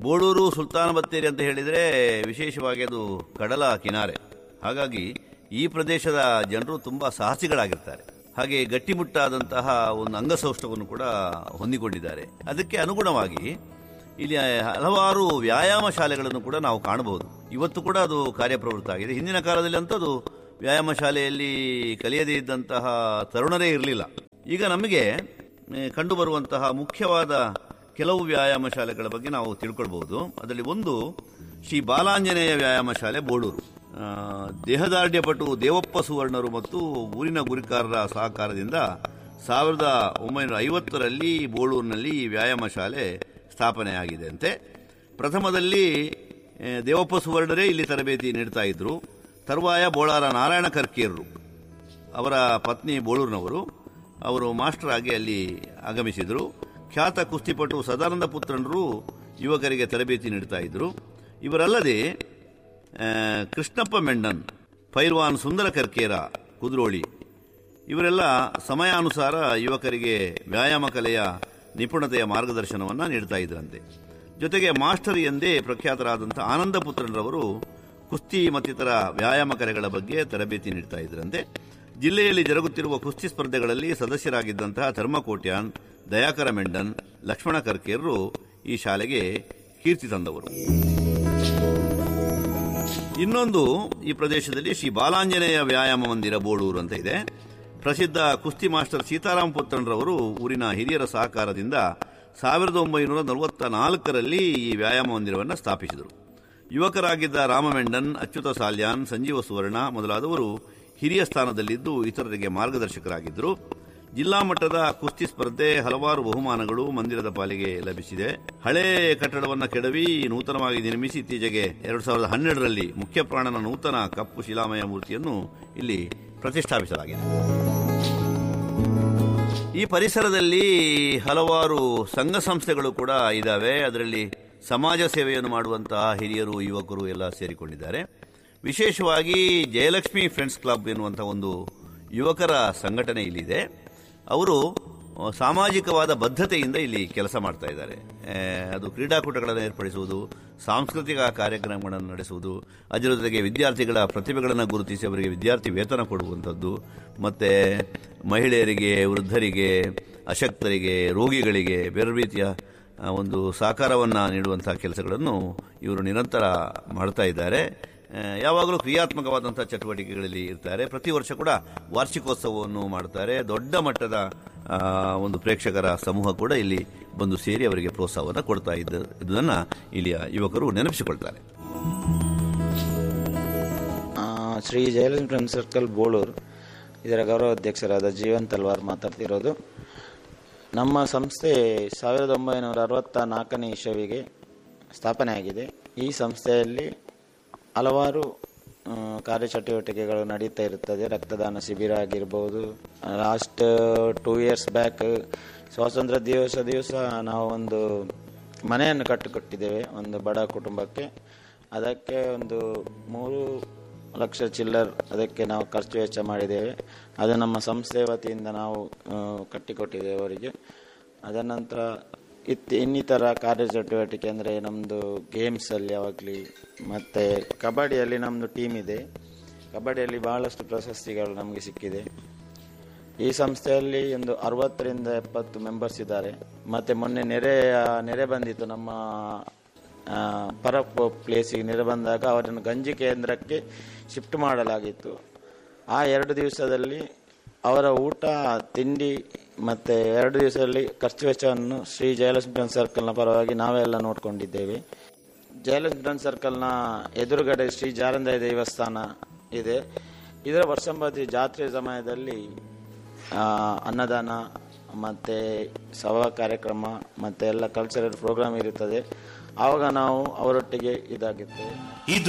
ಬೋಳೂರು ಸುಲ್ತಾನ ಬತ್ತೇರಿ ಅಂತ ಹೇಳಿದರೆ ವಿಶೇಷವಾಗಿ ಅದು ಕಡಲ ಕಿನಾರೆ ಹಾಗಾಗಿ ಈ ಪ್ರದೇಶದ ಜನರು ತುಂಬ ಸಾಹಸಿಗಳಾಗಿರ್ತಾರೆ ಹಾಗೆ ಗಟ್ಟಿಮುಟ್ಟಾದಂತಹ ಒಂದು ಅಂಗಸೌಷ್ಠವನ್ನು ಕೂಡ ಹೊಂದಿಕೊಂಡಿದ್ದಾರೆ ಅದಕ್ಕೆ ಅನುಗುಣವಾಗಿ ಇಲ್ಲಿ ಹಲವಾರು ವ್ಯಾಯಾಮ ಶಾಲೆಗಳನ್ನು ಕೂಡ ನಾವು ಕಾಣಬಹುದು ಇವತ್ತು ಕೂಡ ಅದು ಕಾರ್ಯಪ್ರವೃತ್ತ ಆಗಿದೆ ಹಿಂದಿನ ಕಾಲದಲ್ಲಿ ಅಂತೂ ಅದು ವ್ಯಾಯಾಮ ಶಾಲೆಯಲ್ಲಿ ಕಲಿಯದೇ ಇದ್ದಂತಹ ತರುಣರೇ ಇರಲಿಲ್ಲ ಈಗ ನಮಗೆ ಏ, ಕಂಡುಬರುವಂತಹ ಮುಖ್ಯವಾದ ಕೆಲವು ವ್ಯಾಯಾಮ ಶಾಲೆಗಳ ಬಗ್ಗೆ ನಾವು ತಿಳ್ಕೊಳ್ಬಹುದು ಅದರಲ್ಲಿ ಒಂದು ಶ್ರೀ ಬಾಲಾಂಜನೇಯ ವ್ಯಾಯಾಮ ಶಾಲೆ ಬೋಳೂರು ಆ, ದೇಹದಾರ್ಢ್ಯಪಟು ದೇವಪ್ಪ ಸುವರ್ಣರು ಮತ್ತು ಊರಿನ ಗುರಿಕಾರರ ಸಹಕಾರದಿಂದ ಸಾವಿರದ ಒಂಬೈನೂರ ಐವತ್ತರಲ್ಲಿ ಬೋಳೂರಿನಲ್ಲಿ ಈ ವ್ಯಾಯಾಮ ಶಾಲೆ ಸ್ಥಾಪನೆಯಾಗಿದೆ ಅಂತೆ ಪ್ರಥಮದಲ್ಲಿ ಆ, ದೇವಪ್ಪ ಸುವರ್ಣರೇ ಇಲ್ಲಿ ತರಬೇತಿ ನೀಡ್ತಾ ಇದ್ರು ತರುವಾಯ ಬೋಳಾರ ನಾರಾಯಣ ಕರ್ಕೇರರು ಅವರ ಪತ್ನಿ ಬೋಳೂರಿನವರು ಅವರು ಮಾಸ್ಟರ್ ಆಗಿ ಅಲ್ಲಿ ಆಗಮಿಸಿದರು ಖ್ಯಾತ ಕುಸ್ತಿಪಟು ಸದಾನಂದ ಪುತ್ರನರು ಯುವಕರಿಗೆ ತರಬೇತಿ ನೀಡ್ತಾ ಇದ್ರು ಇವರಲ್ಲದೆ ಆ, ಕೃಷ್ಣಪ್ಪ ಮೆಂಡನ್ ಪೈಲ್ವಾನ್ ಸುಂದರ ಕರ್ಕೇರ ಕುದ್ರೋಳಿ ಇವರೆಲ್ಲ ಸಮಯಾನುಸಾರ ಯುವಕರಿಗೆ ವ್ಯಾಯಾಮ ಕಲೆಯ ನಿಪುಣತೆಯ ಮಾರ್ಗದರ್ಶನವನ್ನು ನೀಡ್ತಾ ಇದ್ರಂತೆ ಜೊತೆಗೆ ಮಾಸ್ಟರ್ ಎಂದೇ ಪ್ರಖ್ಯಾತರಾದಂಥ ಆನಂದ ಪುತ್ರನರವರು ಕುಸ್ತಿ ಮತ್ತಿತರ ವ್ಯಾಯಾಮ ಕಲೆಗಳ ಬಗ್ಗೆ ತರಬೇತಿ ನೀಡ್ತಾ ಇದ್ರಂತೆ ಜಿಲ್ಲೆಯಲ್ಲಿ ಜರುಗುತ್ತಿರುವ ಕುಸ್ತಿ ಸ್ಪರ್ಧೆಗಳಲ್ಲಿ ಸದಸ್ಯರಾಗಿದ್ದಂತಹ ಧರ್ಮಕೋಟ್ಯಾನ್ ದಯಾಕರ ಮೆಂಡನ್ ಲಕ್ಷ್ಮಣ ಕರ್ಕೇರರು ಈ ಶಾಲೆಗೆ ಕೀರ್ತಿ ತಂದವರು ಇನ್ನೊಂದು ಈ ಪ್ರದೇಶದಲ್ಲಿ ಶ್ರೀ ಬಾಲಾಂಜನೇಯ ವ್ಯಾಯಾಮ ಮಂದಿರ ಬೋಳೂರು ಅಂತ ಇದೆ ಪ್ರಸಿದ್ಧ ಕುಸ್ತಿ ಮಾಸ್ಟರ್ ಸೀತಾರಾಮ ಪುತ್ರನ್ರವರು ಊರಿನ ಹಿರಿಯರ ಸಹಕಾರದಿಂದ ಸಾವಿರದ ಒಂಬೈನೂರ ನಲವತ್ತ ನಾಲ್ಕರಲ್ಲಿ ಈ ವ್ಯಾಯಾಮ ಮಂದಿರವನ್ನು ಸ್ಥಾಪಿಸಿದರು ಯುವಕರಾಗಿದ್ದ ರಾಮಮೆಂಡನ್ ಅಚ್ಯುತ ಸಾಲ್ಯಾನ್ ಸಂಜೀವ ಸುವರ್ಣ ಮೊದಲಾದವರು ಹಿರಿಯ ಸ್ಥಾನದಲ್ಲಿದ್ದು ಇತರರಿಗೆ ಮಾರ್ಗದರ್ಶಕರಾಗಿದ್ದರು ಜಿಲ್ಲಾ ಮಟ್ಟದ ಕುಸ್ತಿ ಸ್ಪರ್ಧೆ ಹಲವಾರು ಬಹುಮಾನಗಳು ಮಂದಿರದ ಪಾಲಿಗೆ ಲಭಿಸಿದೆ ಹಳೆ ಕಟ್ಟಡವನ್ನು ಕೆಡವಿ ನೂತನವಾಗಿ ನಿರ್ಮಿಸಿ ಇತ್ತೀಚೆಗೆ ಎರಡು ಸಾವಿರದ ಹನ್ನೆರಡರಲ್ಲಿ ಮುಖ್ಯ ಪ್ರಾಣನ ನೂತನ ಕಪ್ಪು ಶಿಲಾಮಯ ಮೂರ್ತಿಯನ್ನು ಇಲ್ಲಿ ಪ್ರತಿಷ್ಠಾಪಿಸಲಾಗಿದೆ ಈ ಪರಿಸರದಲ್ಲಿ ಹಲವಾರು ಸಂಘ ಸಂಸ್ಥೆಗಳು ಕೂಡ ಇದ್ದಾವೆ ಅದರಲ್ಲಿ ಸಮಾಜ ಸೇವೆಯನ್ನು ಮಾಡುವಂತಹ ಹಿರಿಯರು ಯುವಕರು ಎಲ್ಲ ಸೇರಿಕೊಂಡಿದ್ದಾರೆ ವಿಶೇಷವಾಗಿ ಜಯಲಕ್ಷ್ಮಿ ಫ್ರೆಂಡ್ಸ್ ಕ್ಲಬ್ ಎನ್ನುವಂಥ ಒಂದು ಯುವಕರ ಸಂಘಟನೆ ಇಲ್ಲಿದೆ ಅವರು ಆ, ಸಾಮಾಜಿಕವಾದ ಬದ್ಧತೆಯಿಂದ ಇಲ್ಲಿ ಕೆಲಸ ಮಾಡ್ತಾ ಇದ್ದಾರೆ ಆ, ಅದು ಕ್ರೀಡಾಕೂಟಗಳನ್ನು ಏರ್ಪಡಿಸುವುದು ಸಾಂಸ್ಕೃತಿಕ ಕಾರ್ಯಕ್ರಮಗಳನ್ನು ನಡೆಸುವುದು ಅದರ ಜೊತೆಗೆ ವಿದ್ಯಾರ್ಥಿಗಳ ಪ್ರತಿಭೆಗಳನ್ನು ಗುರುತಿಸಿ ಅವರಿಗೆ ವಿದ್ಯಾರ್ಥಿ ವೇತನ ಕೊಡುವಂಥದ್ದು ಮತ್ತು ಮಹಿಳೆಯರಿಗೆ ವೃದ್ಧರಿಗೆ ಅಶಕ್ತರಿಗೆ ರೋಗಿಗಳಿಗೆ ಬೇರೆ ರೀತಿಯ ಆ, ಒಂದು ಸಹಕಾರವನ್ನು ನೀಡುವಂಥ ಕೆಲಸಗಳನ್ನು ಇವರು ನಿರಂತರ ಮಾಡ್ತಾ ಇದ್ದಾರೆ ಆ, ಯಾವಾಗಲೂ ಕ್ರಿಯಾತ್ಮಕವಾದಂಥ ಚಟುವಟಿಕೆಗಳಲ್ಲಿ ಇರ್ತಾರೆ ಪ್ರತಿ ವರ್ಷ ಕೂಡ ವಾರ್ಷಿಕೋತ್ಸವವನ್ನು ಮಾಡ್ತಾರೆ ದೊಡ್ಡ ಮಟ್ಟದ ಆ, ಒಂದು ಪ್ರೇಕ್ಷಕರ ಸಮೂಹ ಕೂಡ ಇಲ್ಲಿ ಬಂದು ಸೇರಿ ಅವರಿಗೆ ಪ್ರೋತ್ಸಾಹವನ್ನು ಕೊಡ್ತಾ ಇದ್ದ ಇದನ್ನು ಇಲ್ಲಿಯ ಯುವಕರು ನೆನಪಿಸಿಕೊಳ್ತಾರೆ ಆ, ಶ್ರೀ ಜಯಲಕ್ಷ್ಮಿ ಫ್ರೆಂಡ್ ಸರ್ಕಲ್ ಬೋಳೂರು ಇದರ ಗೌರವ ಅಧ್ಯಕ್ಷರಾದ ಜೀವನ್ ತಲ್ವಾರ್ ಮಾತಾಡ್ತಿರೋದು ನಮ್ಮ ಸಂಸ್ಥೆ ಸಾವಿರದ ಒಂಬೈನೂರ ಅರವತ್ತ ನಾಲ್ಕನೇ ಇಸವಿಗೆ ಸ್ಥಾಪನೆಯಾಗಿದೆ ಈ ಸಂಸ್ಥೆಯಲ್ಲಿ ಹಲವಾರು ಆ, ಕಾರ್ಯಚಟುವಟಿಕೆಗಳು ನಡೀತಾ ಇರುತ್ತದೆ ರಕ್ತದಾನ ಶಿಬಿರ ಆಗಿರ್ಬೋದು ಲಾಸ್ಟ್ ಟೂ ಇಯರ್ಸ್ ಬ್ಯಾಕ್ ಸ್ವಾತಂತ್ರ್ಯ ದಿವಸ ದಿವಸ ನಾವು ಒಂದು ಮನೆಯನ್ನು ಕಟ್ಟಿಕೊಟ್ಟಿದ್ದೇವೆ ಒಂದು ಬಡ ಕುಟುಂಬಕ್ಕೆ ಅದಕ್ಕೆ ಒಂದು ಮೂರು ಲಕ್ಷ ಚಿಲ್ಲರ್ ಅದಕ್ಕೆ ನಾವು ಖರ್ಚು ವೆಚ್ಚ ಮಾಡಿದ್ದೇವೆ ಅದು ನಮ್ಮ ಸಂಸ್ಥೆ ವತಿಯಿಂದ ನಾವು ಆ, ಕಟ್ಟಿಕೊಟ್ಟಿದ್ದೇವೆ ಅವರಿಗೆ ಅದರ ನಂತರ ಇತ್ ಇನ್ನಿತರ ಕಾರ್ಯಚಟುವಟಿಕೆ ಅಂದರೆ ನಮ್ಮದು ಗೇಮ್ಸಲ್ಲಿ ಯಾವಾಗಲಿ ಮತ್ತು ಕಬಡ್ಡಿಯಲ್ಲಿ ನಮ್ಮದು ಟೀಮ್ ಇದೆ ಕಬಡ್ಡಿಯಲ್ಲಿ ಬಹಳಷ್ಟು ಪ್ರಶಸ್ತಿಗಳು ನಮಗೆ ಸಿಕ್ಕಿದೆ ಈ ಸಂಸ್ಥೆಯಲ್ಲಿ ಒಂದು ಅರವತ್ತರಿಂದ ಎಪ್ಪತ್ತು ಮೆಂಬರ್ಸ್ ಇದ್ದಾರೆ ಮತ್ತೆ ಮೊನ್ನೆ ನೆರೆ ನೆರೆ ಬಂದಿತ್ತು ನಮ್ಮ ಆ, ಪರ ಪ್ಲೇಸಿಗೆ ನೆರೆ ಬಂದಾಗ ಅವರನ್ನು ಗಂಜಿ ಕೇಂದ್ರಕ್ಕೆ ಶಿಫ್ಟ್ ಮಾಡಲಾಗಿತ್ತು ಆ ಎರಡು ದಿವಸದಲ್ಲಿ ಅವರ ಊಟ ತಿಂಡಿ ಮತ್ತೆ ಎರಡು ದಿವಸದಲ್ಲಿ ಖರ್ಚು ವೆಚ್ಚವನ್ನು ಶ್ರೀ ಜಯಲಕ್ಷ್ಮಿ ಫ್ರೆಂಡ್ ಸರ್ಕಲ್ನ ಪರವಾಗಿ ನಾವೆಲ್ಲ ನೋಡಿಕೊಂಡಿದ್ದೇವೆ ಜಯಲಕ್ಷ್ಮಿ ಫ್ರೆಂಡ್ ಸರ್ಕಲ್ನ ಎದುರುಗಡೆ ಶ್ರೀ ಜಾರಂದಾಯ ದೇವಸ್ಥಾನ ಇದೆ ಇದರ ವರ್ಷಂಬದಿ ಜಾತ್ರೆ ಸಮಯದಲ್ಲಿ ಆ, ಅನ್ನದಾನ ಮತ್ತು ಸಭಾ ಕಾರ್ಯಕ್ರಮ ಮತ್ತು ಎಲ್ಲ ಕಲ್ಚರಲ್ ಪ್ರೋಗ್ರಾಮ್ ಇರುತ್ತದೆ ಆವಾಗ ನಾವು ಅವರೊಟ್ಟಿಗೆ ಇದಾಗಿರ್ತೇವೆ